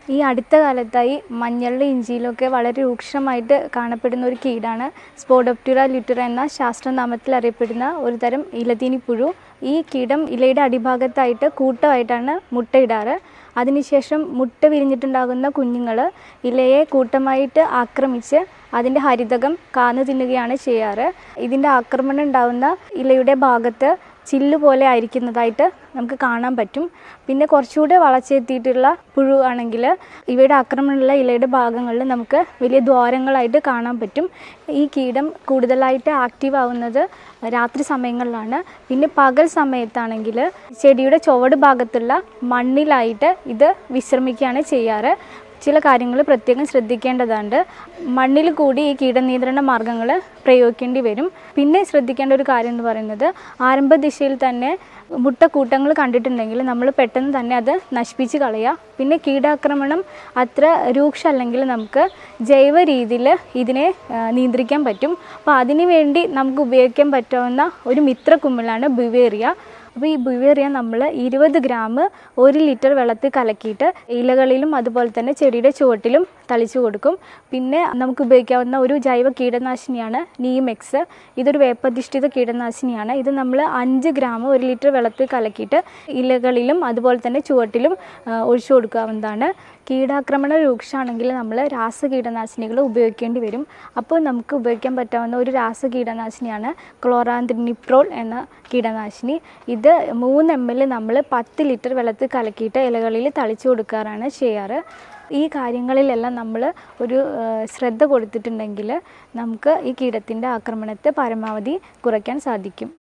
ഈ അടുത്ത കാലത്തായി മഞ്ഞളിലും ഇഞ്ചിയിലൊക്കെ വളരെ രൂക്ഷമായിട്ട് കാണപ്പെടുന്ന ഒരു കീടാണ് സ്പോഡോപ്റ്റുറ ലിറ്റുറ എന്ന ശാസ്ത്രനാമത്തിൽ അറിയപ്പെടുന്ന ഒരു തരം ഇലതീനി പുഴു ഈ കീടം ഇലയുടെ അടിഭാഗത്തായിട്ട് കൂട്ടമായിട്ടാണ് മുട്ടയിടാറ് അതിനുശേഷം മുട്ട വിരിഞ്ഞിട്ടുണ്ടാകുന്ന കുഞ്ഞുങ്ങൾ ഇലയെ കൂട്ടമായിട്ട് ആക്രമിച്ച് അതിൻ്റെ ഹരിതകം കാന്നു തിന്നുകയാണ് ചെയ്യാറ് ഇതിൻ്റെ ആക്രമണം ഉണ്ടാകുന്ന ഇലയുടെ ഭാഗത്ത് ചില്ല് പോലെ ആയിരിക്കുന്നതായിട്ട് നമുക്ക് കാണാൻ പറ്റും പിന്നെ കുറച്ചുകൂടെ വളച്ചെത്തിയിട്ടുള്ള പുഴു ആണെങ്കിൽ ഇവയുടെ ആക്രമണമുള്ള ഇലയുടെ ഭാഗങ്ങളിൽ നമുക്ക് വലിയ ദ്വാരങ്ങളായിട്ട് കാണാൻ പറ്റും ഈ കീടം കൂടുതലായിട്ട് ആക്റ്റീവ് ആവുന്നത് രാത്രി സമയങ്ങളിലാണ് പിന്നെ പകൽ സമയത്താണെങ്കിൽ ചെടിയുടെ ചുവട് ഭാഗത്തുള്ള മണ്ണിലായിട്ട് ഇത് വിശ്രമിക്കുകയാണ് ചെയ്യാറ് ചില കാര്യങ്ങൾ പ്രത്യേകം ശ്രദ്ധിക്കേണ്ടതുണ്ട് മണ്ണിൽ കൂടി ഈ കീടനിയന്ത്രണ മാർഗ്ഗങ്ങൾ പ്രയോഗിക്കേണ്ടി വരും പിന്നെ ശ്രദ്ധിക്കേണ്ട ഒരു കാര്യം എന്ന് പറയുന്നത് ആരംഭ ദിശയിൽ തന്നെ മുട്ടക്കൂട്ടങ്ങൾ കണ്ടിട്ടുണ്ടെങ്കിൽ നമ്മൾ പെട്ടെന്ന് തന്നെ അത് നശിപ്പിച്ച് കളയുക പിന്നെ കീടാക്രമണം അത്ര രൂക്ഷമല്ലെങ്കിൽ നമുക്ക് ജൈവ രീതിയിൽ ഇതിനെ ആ, നിയന്ത്രിക്കാൻ പറ്റും അപ്പോൾ അതിനു വേണ്ടി നമുക്ക് ഉപയോഗിക്കാൻ പറ്റാവുന്ന ഒരു മിത്ര കുമിളാണ് ബിവേറിയ അപ്പോൾ ഈ ബിവേറിയ നമ്മൾ ഇരുപത് ഗ്രാം ഒരു ലിറ്റർ വെള്ളത്തിൽ കലക്കിയിട്ട് ഇലകളിലും അതുപോലെ തന്നെ ചെടിയുടെ ചുവട്ടിലും തളിച്ചു കൊടുക്കും പിന്നെ നമുക്ക് ഉപയോഗിക്കാവുന്ന ഒരു ജൈവ കീടനാശിനിയാണ് നീമെക്സ് ഇതൊരു വേപ്പധിഷ്ഠിത കീടനാശിനിയാണ് ഇത് നമ്മൾ അഞ്ച് ഗ്രാം ഒരു ലിറ്റർ വെള്ളത്തിൽ കലക്കിയിട്ട് ഇലകളിലും അതുപോലെ തന്നെ ചുവട്ടിലും ആ, ഒഴിച്ചു കൊടുക്കാവുന്നതാണ് കീടാക്രമണ രൂക്ഷമാണെങ്കിൽ നമ്മൾ രാസ കീടനാശിനികൾ ഉപയോഗിക്കേണ്ടി വരും അപ്പോൾ നമുക്ക് ഉപയോഗിക്കാൻ പറ്റാവുന്ന ഒരു രാസ കീടനാശിനിയാണ് ക്ലോറാന്ത്രിനിപ്രോൾ എന്ന കീടനാശിനി ഇത് മൂന്ന് എം എൽ നമ്മൾ പത്ത് ലിറ്റർ വെള്ളത്തിൽ കലക്കിയിട്ട് ഇലകളിൽ തളിച്ചു കൊടുക്കാറാണ് ചെയ്യാറ് ഈ കാര്യങ്ങളിലെല്ലാം നമ്മൾ ഒരു ആ, ശ്രദ്ധ കൊടുത്തിട്ടുണ്ടെങ്കിൽ നമുക്ക് ഈ കീടത്തിൻ്റെ ആക്രമണത്തെ പരമാവധി കുറയ്ക്കാൻ സാധിക്കും